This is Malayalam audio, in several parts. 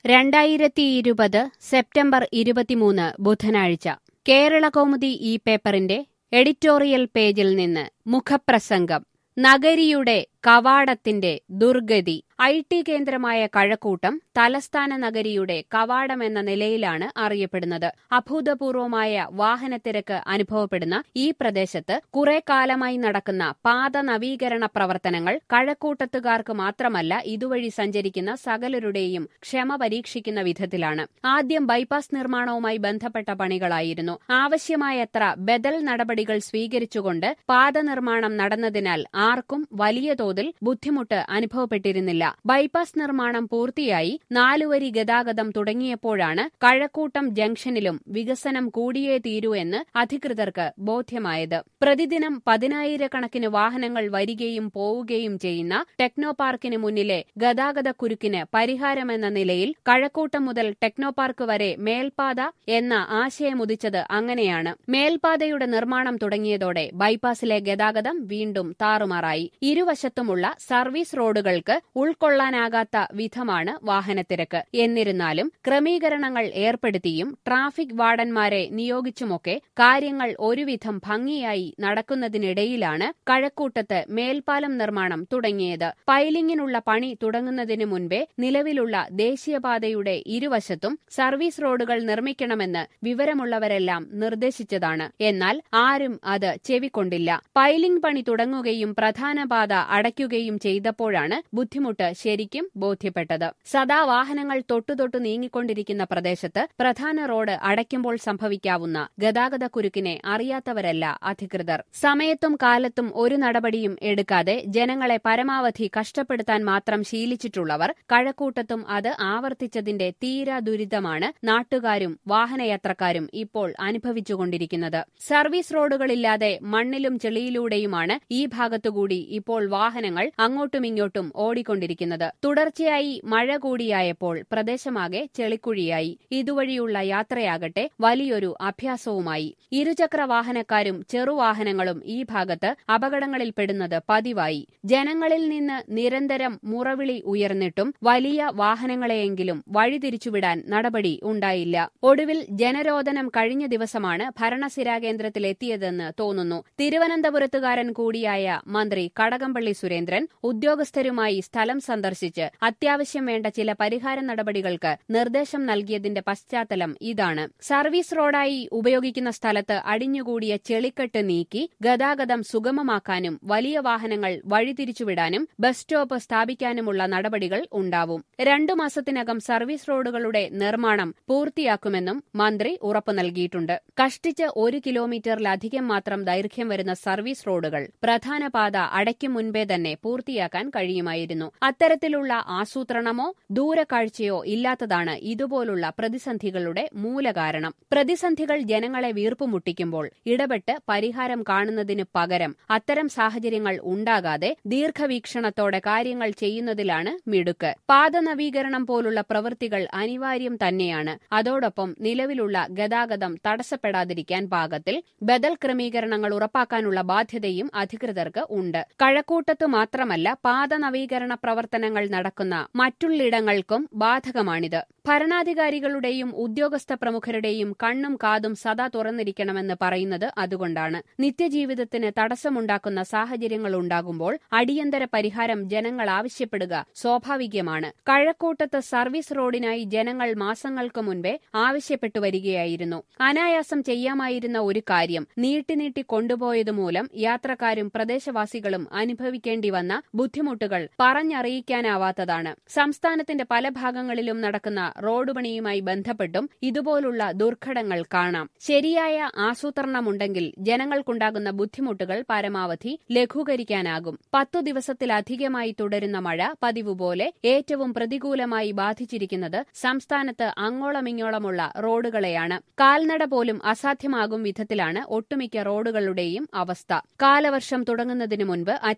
രണ്ടായിരത്തി ഇരുപത് സെപ്റ്റംബർ ഇരുപത്തിമൂന്ന് ബുധനാഴ്ച കേരളകൗമുദി ഈ പേപ്പറിന്റെ എഡിറ്റോറിയൽ പേജിൽ നിന്ന് മുഖപ്രസംഗം നഗരിയുടെ കവാടത്തിന്റെ ദുർഗതി ഐ ടി കേന്ദ്രമായ കഴക്കൂട്ടം തലസ്ഥാന നഗരിയുടെ കവാടമെന്ന നിലയിലാണ് അറിയപ്പെടുന്നത് അഭൂതപൂർവമായ വാഹനത്തിരക്ക് അനുഭവപ്പെടുന്ന ഈ പ്രദേശത്ത് കുറെ കാലമായി നടക്കുന്ന പാത നവീകരണ പ്രവർത്തനങ്ങൾ കഴക്കൂട്ടത്തുകാർക്ക് മാത്രമല്ല ഇതുവഴി സഞ്ചരിക്കുന്ന സകലരുടെയും ക്ഷമ പരീക്ഷിക്കുന്ന വിധത്തിലാണ് ആദ്യം ബൈപ്പാസ് നിർമ്മാണവുമായി ബന്ധപ്പെട്ട പണികളായിരുന്നു ആവശ്യമായത്ര ബദൽ നടപടികൾ സ്വീകരിച്ചുകൊണ്ട് പാത നിർമ്മാണം നടന്നതിനാൽ ആർക്കും വലിയ തോതിൽ ബുദ്ധിമുട്ട് അനുഭവപ്പെട്ടിരുന്നില്ല ബൈപ്പാസ് നിർമ്മാണം പൂർത്തിയായി നാലുവരി ഗതാഗതം തുടങ്ങിയപ്പോഴാണ് കഴക്കൂട്ടം ജംഗ്ഷനിലും വികസനം കൂടിയേ തീരൂ എന്ന് അധികൃതർക്ക് ബോധ്യമായത് പ്രതിദിനം പതിനായിരക്കണക്കിന് വാഹനങ്ങൾ വരികയും പോവുകയും ചെയ്യുന്ന ടെക്നോ പാർക്കിന് മുന്നിലെ ഗതാഗതക്കുരുക്കിന് പരിഹാരമെന്ന നിലയിൽ കഴക്കൂട്ടം മുതൽ ടെക്നോ പാർക്ക് വരെ മേൽപാത എന്ന ആശയമുദിച്ചത് അങ്ങനെയാണ് മേൽപാതയുടെ നിർമ്മാണം തുടങ്ങിയതോടെ ബൈപ്പാസിലെ ഗതാഗതം വീണ്ടും താറുമാറായി ഇരുവശത്തുമുള്ള സർവീസ് റോഡുകൾക്ക് ഉൾക്കൊള്ളാനാകാത്ത വിധമാണ് വാഹനത്തിരക്ക് എന്നിരുന്നാലും ക്രമീകരണങ്ങൾ ഏർപ്പെടുത്തിയും ട്രാഫിക് വാർഡന്മാരെ നിയോഗിച്ചുമൊക്കെ കാര്യങ്ങൾ ഒരുവിധം ഭംഗിയായി നടക്കുന്നതിനിടയിലാണ് കഴക്കൂട്ടത്ത് മേൽപ്പാലം നിർമ്മാണം തുടങ്ങിയത് പൈലിങ്ങിനുള്ള പണി തുടങ്ങുന്നതിനു മുൻപേ നിലവിലുള്ള ദേശീയപാതയുടെ ഇരുവശത്തും സർവീസ് റോഡുകൾ നിർമ്മിക്കണമെന്ന് വിവരമുള്ളവരെല്ലാം നിർദ്ദേശിച്ചതാണ് എന്നാൽ ആരും അത് ചെവിക്കൊണ്ടില്ല പൈലിംഗ് പണി തുടങ്ങുകയും പ്രധാന പാത അടയ്ക്കുകയും ചെയ്തപ്പോഴാണ് ബുദ്ധിമുട്ട് ശരിക്കും ബോധ്യപ്പെട്ടത് സദാ വാഹനങ്ങൾ തൊട്ടുതൊട്ടു നീങ്ങിക്കൊണ്ടിരിക്കുന്ന പ്രദേശത്ത് പ്രധാന റോഡ് അടയ്ക്കുമ്പോൾ സംഭവിക്കാവുന്ന ഗതാഗതക്കുരുക്കിനെ അറിയാത്തവരല്ല അധികൃതർ സമയത്തും കാലത്തും ഒരു നടപടിയും എടുക്കാതെ ജനങ്ങളെ പരമാവധി കഷ്ടപ്പെടുത്താൻ മാത്രം ശീലിച്ചിട്ടുള്ളവർ കഴക്കൂട്ടത്തും അത് ആവർത്തിച്ചതിന്റെ തീരാ ദുരിതമാണ് നാട്ടുകാരും വാഹനയാത്രക്കാരും ഇപ്പോൾ അനുഭവിച്ചുകൊണ്ടിരിക്കുന്നത് സർവീസ് റോഡുകളില്ലാതെ മണ്ണിലും ചെളിയിലൂടെയുമാണ് ഈ ഭാഗത്തുകൂടി ഇപ്പോൾ വാഹനങ്ങൾ അങ്ങോട്ടുമിങ്ങോട്ടും ഓടിക്കൊണ്ടിരിക്കുന്നത് തുടർച്ചയായി മഴ കൂടിയായപ്പോൾ പ്രദേശമാകെ ചെളിക്കുഴിയായി ഇതുവഴിയുള്ള യാത്രയാകട്ടെ വലിയൊരു അഭ്യാസവുമായി ഇരുചക്ര വാഹനക്കാരും ചെറുവാഹനങ്ങളും ഈ ഭാഗത്ത് അപകടങ്ങളിൽപ്പെടുന്നത് പതിവായി ജനങ്ങളിൽ നിന്ന് നിരന്തരം മുറവിളി ഉയർന്നിട്ടും വലിയ വാഹനങ്ങളെയെങ്കിലും വഴിതിരിച്ചുവിടാൻ നടപടി ഉണ്ടായില്ല ഒടുവിൽ ജനരോധനം കഴിഞ്ഞ ദിവസമാണ് ഭരണസിരാ കേന്ദ്രത്തിലെത്തിയതെന്ന് തോന്നുന്നു തിരുവനന്തപുരത്തുകാരൻ കൂടിയായ മന്ത്രി കടകംപള്ളി സുരേന്ദ്രൻ ഉദ്യോഗസ്ഥരുമായി സ്ഥലം സന്ദർശിച്ച് അത്യാവശ്യം വേണ്ട ചില പരിഹാര നടപടികൾക്ക് നിർദ്ദേശം നൽകിയതിന്റെ പശ്ചാത്തലം ഇതാണ് സർവീസ് റോഡായി ഉപയോഗിക്കുന്ന സ്ഥലത്ത് അടിഞ്ഞുകൂടിയ ചെളിക്കെട്ട് നീക്കി ഗതാഗതം സുഗമമാക്കാനും വലിയ വാഹനങ്ങൾ വഴിതിരിച്ചുവിടാനും ബസ് സ്റ്റോപ്പ് സ്ഥാപിക്കാനുമുള്ള നടപടികൾ ഉണ്ടാവും രണ്ടു മാസത്തിനകം സർവീസ് റോഡുകളുടെ നിർമ്മാണം പൂർത്തിയാക്കുമെന്നും മന്ത്രി ഉറപ്പു നൽകിയിട്ടുണ്ട് കഷ്ടിച്ച് ഒരു കിലോമീറ്ററിലധികം മാത്രം ദൈർഘ്യം വരുന്ന സർവീസ് റോഡുകൾ പ്രധാന പാത അടയ്ക്കും മുൻപേ തന്നെ പൂർത്തിയാക്കാൻ കഴിയുമായിരുന്നു അത്തരത്തിലുള്ള ആസൂത്രണമോ ദൂരക്കാഴ്ചയോ ഇല്ലാത്തതാണ് ഇതുപോലുള്ള പ്രതിസന്ധികളുടെ മൂലകാരണം പ്രതിസന്ധികൾ ജനങ്ങളെ വീർപ്പുമുട്ടിക്കുമ്പോൾ ഇടപെട്ട് പരിഹാരം കാണുന്നതിനു പകരം അത്തരം സാഹചര്യങ്ങൾ ഉണ്ടാകാതെ ദീർഘവീക്ഷണത്തോടെ കാര്യങ്ങൾ ചെയ്യുന്നതിലാണ് മിടുക്ക് പാത നവീകരണം പോലുള്ള പ്രവൃത്തികൾ അനിവാര്യം തന്നെയാണ് അതോടൊപ്പം നിലവിലുള്ള ഗതാഗതം തടസ്സപ്പെടാതിരിക്കാൻ പാകത്തിൽ ബദൽ ക്രമീകരണങ്ങൾ ഉറപ്പാക്കാനുള്ള ബാധ്യതയും അധികൃതർക്ക് ഉണ്ട് കഴക്കൂട്ടത്ത് മാത്രമല്ല പാത നവീകരണ പ്രവർത്തനങ്ങൾ നടക്കുന്ന മറ്റുള്ളിടങ്ങൾക്കും ബാധകമാണിത് ഭരണാധികാരികളുടെയും ഉദ്യോഗസ്ഥ പ്രമുഖരുടെയും കണ്ണും കാതും സദാ തുറന്നിരിക്കണമെന്ന് പറയുന്നത് അതുകൊണ്ടാണ് നിത്യജീവിതത്തിന് തടസ്സമുണ്ടാക്കുന്ന സാഹചര്യങ്ങൾ ഉണ്ടാകുമ്പോൾ അടിയന്തര പരിഹാരം ജനങ്ങൾ ആവശ്യപ്പെടുക സ്വാഭാവികമാണ് കഴക്കൂട്ടത്ത് സർവീസ് റോഡിനായി ജനങ്ങൾ മാസങ്ങൾക്ക് മുൻപേ ആവശ്യപ്പെട്ടു വരികയായിരുന്നു അനായാസം ചെയ്യാമായിരുന്ന ഒരു കാര്യം നീട്ടി നീട്ടി കൊണ്ടുപോയതുമൂലം യാത്രക്കാരും പ്രദേശവാസികളും അനുഭവിക്കേണ്ടി വന്ന ബുദ്ധിമുട്ടുകൾ പറഞ്ഞറിയിക്കാനാവാത്തതാണ് സംസ്ഥാനത്തിന്റെ പല ഭാഗങ്ങളിലും നടക്കുന്ന റോഡ് പണിയുമായി ബന്ധപ്പെട്ടും ഇതുപോലുള്ള ദുർഘടങ്ങൾ കാണാം ശരിയായ ആസൂത്രണമുണ്ടെങ്കിൽ ജനങ്ങൾക്കുണ്ടാകുന്ന ബുദ്ധിമുട്ടുകൾ പരമാവധി ലഘൂകരിക്കാനാകും പത്തു ദിവസത്തിലധികമായി തുടരുന്ന മഴ പതിവ് പോലെ ഏറ്റവും പ്രതികൂലമായി ബാധിച്ചിരിക്കുന്നത് സംസ്ഥാനത്ത് അങ്ങോളമിങ്ങോളമുള്ള റോഡുകളെയാണ് കാൽനട പോലും അസാധ്യമാകും വിധത്തിലാണ് ഒട്ടുമിക്ക റോഡുകളുടെയും അവസ്ഥ കാലവർഷം തുടങ്ങുന്നതിനു മുൻപ് അറ്റകുറ്റപ്പണി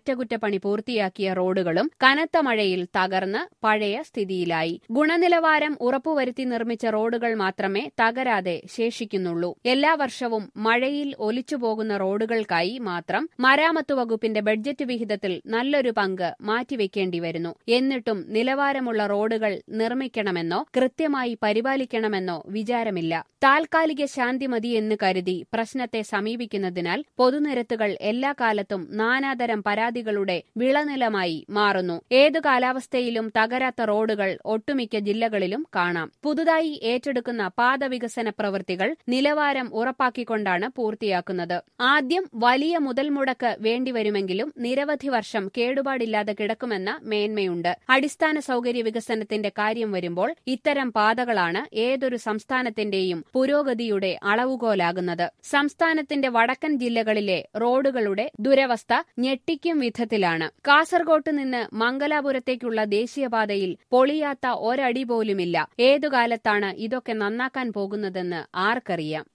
അറ്റകുറ്റപ്പണി പൂർത്തിയാക്കിയ റോഡുകളും കനത്ത മഴയിൽ തകർന്ന് പഴയ സ്ഥിതിയിലായി ഗുണനിലവാരം ഉറപ്പുവരുത്തി നിർമ്മിച്ച റോഡുകൾ മാത്രമേ തകരാതെ ശേഷിക്കുന്നുള്ളൂ എല്ലാ വർഷവും മഴയിൽ ഒലിച്ചുപോകുന്ന റോഡുകൾക്കായി മാത്രം മരാമത്ത് വകുപ്പിന്റെ ബഡ്ജറ്റ് വിഹിതത്തിൽ നല്ലൊരു പങ്ക് മാറ്റിവെക്കേണ്ടി വരുന്നു എന്നിട്ടും നിലവാരമുള്ള റോഡുകൾ നിർമ്മിക്കണമെന്നോ കൃത്യമായി പരിപാലിക്കണമെന്നോ വിചാരമില്ല താൽക്കാലിക ശാന്തി മതിയെന്ന് കരുതി പ്രശ്നത്തെ സമീപിക്കുന്നതിനാൽ പൊതുനിരത്തുകൾ എല്ലാ കാലത്തും നാനാതരം പരാതികളുടെ വിളനിലമായി മാറുന്നു ഏതു കാലാവസ്ഥയിലും തകരാത്ത റോഡുകൾ ഒട്ടുമിക്ക ജില്ലകളിലും കാണാം പുതുതായി ഏറ്റെടുക്കുന്ന പാതവികസന പ്രവൃത്തികൾ നിലവാരം ഉറപ്പാക്കിക്കൊണ്ടാണ് പൂർത്തിയാക്കുന്നത് ആദ്യം വലിയ മുതൽ മുടക്ക് വേണ്ടിവരുമെങ്കിലും നിരവധി വർഷം കേടുപാടില്ലാതെ കിടക്കുമെന്ന മേന്മയുണ്ട് അടിസ്ഥാന സൗകര്യ വികസനത്തിന്റെ കാര്യം വരുമ്പോൾ ഇത്തരം പാതകളാണ് ഏതൊരു സംസ്ഥാനത്തിന്റെയും പുരോഗതിയുടെ അളവുകോലാകുന്നത് സംസ്ഥാനത്തിന്റെ വടക്കൻ ജില്ലകളിലെ റോഡുകളുടെ ദുരവസ്ഥ ഞെട്ടിക്കും വിധത്തിലാണ് കാസർകോട്ട് നിന്ന് മംഗലാപുരത്തേക്കുള്ള ദേശീയപാതയിൽ പൊളിയാത്ത ഒരടി പോലുമില്ല ഏതുകാലത്താണ് ഇതൊക്കെ നന്നാക്കാൻ പോകുന്നതെന്ന് ആർക്കറിയാം